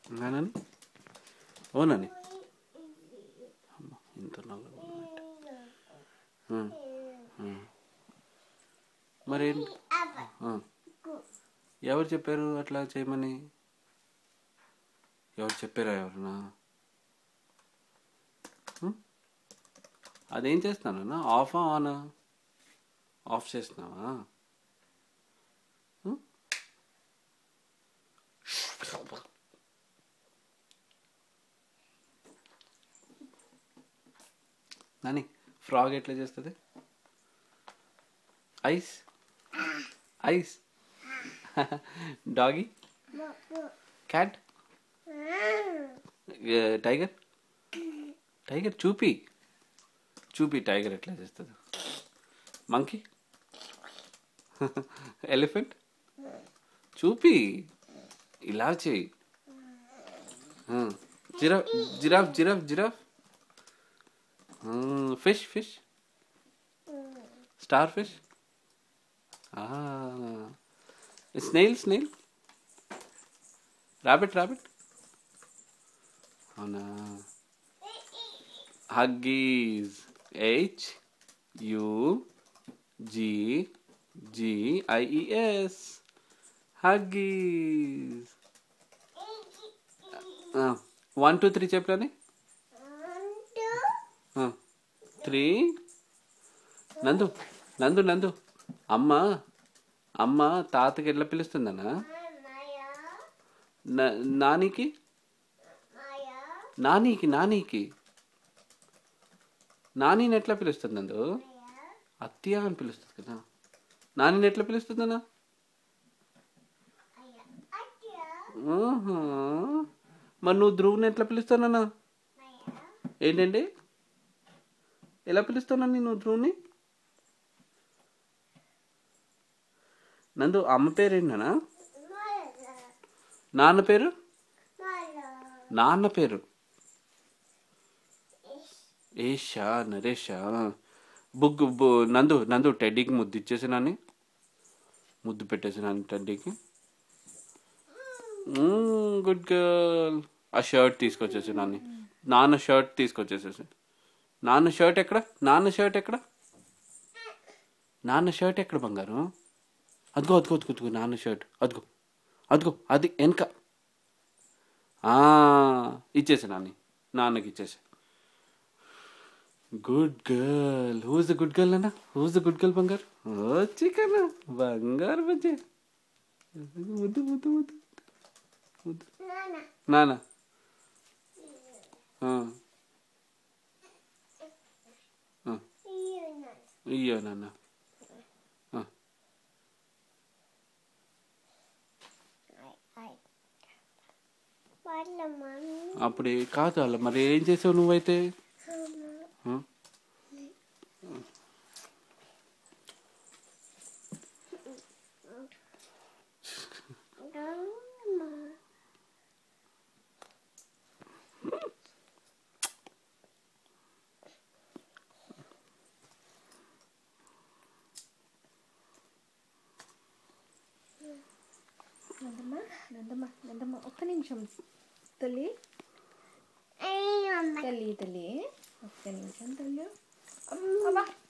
నానని ఓనని అమ్మ ఇంత నల్లగా ఉన్నట్టు. ఉమ్, ఉమ్. మరేంటి ఆ. ఎవరు చెప్పారు అట్లా చేయమని ఎవరు చెప్పారా ఎవరన్నా ఉమ్? అదేం చేస్తున్నానా ఆఫా ఆనా ఆఫ్ చేస్తున్నావా ఉమ్? నాని ఫ్రాగ్ ఎట్లా చేస్తుంది ice ice doggy cat tiger tiger చూపి చూపి టైగర్ ఎట్లా చేస్తుంది మంకీ ఎలిఫెంట్ చూపి ఇలా చేయి giraffe giraffe giraffe giraffe fish fish starfish snail snail rabbit rabbit అవునా Huggies H U G G IES Huggies one two three చెప్పలేని three Nandu Nandu నందు అమ్మ అమ్మ తాతకి ఎట్లా పిలుస్తుందన్నా నా- నానికి నానికి నానికి నానిని ఎట్లా పిలుస్తుంది నందు అత్తయ్య అని పిలుస్తుంది కదా నానిని ఎట్లా పిలుస్తుందన్నా ఆహా. మరి నువ్వు ధ్రువుని ఎట్లా పిలుస్తానన్నా ఏంటండి ఎలా పిలుస్తానని నువ్వు ధ్రువుని నందు అమ్మ పేరేంటనా నాన్న పేరు నాన్న పేరు ఏషా నరేషా బుక్ బు నందు నందు టెడ్డీకి ముద్దు ఇచ్చేసి నాని ముద్దు పెట్టేసి నాని టెడ్డీకి గుడ్ గర్ల్ ఆ షర్ట్ తీసుకొచ్చేసి నాని నాన్న షర్ట్ తీసుకొచ్చేసేసి నాన్న షర్ట్ ఎక్కడ నాన్న షర్ట్ ఎక్కడ నాన్న షర్ట్ ఎక్కడ బంగారం అదిగో అదిగో అదిగో అదిగో నాన్న షర్ట్ అదిగో అదిగో అది వెనక ఆ, ఇచ్చేసి నాని నాన్నకి ఇచ్చేసి good girl who's the good girl అన్న హూజ్ ద గుడ్ గర్ల్ బంగారు వచ్చి కన్నా బంగారు బజ్జే ముద్దు ముద్దు ముద్దు ముద్దు నాన్న ఆ. ఆ. ఇయ్యో నాన్న ఆ. అప్పుడు ఏ- కాదు అలా మరి ఏం చేసావు నువ్వైతే ఆ? నందమ్మ నందమ్మ నందమ్మ ఒక్క నిమిషం తల్లి తల్లి తల్లి ఒక్క నిమిషం తల్లి అబ్బా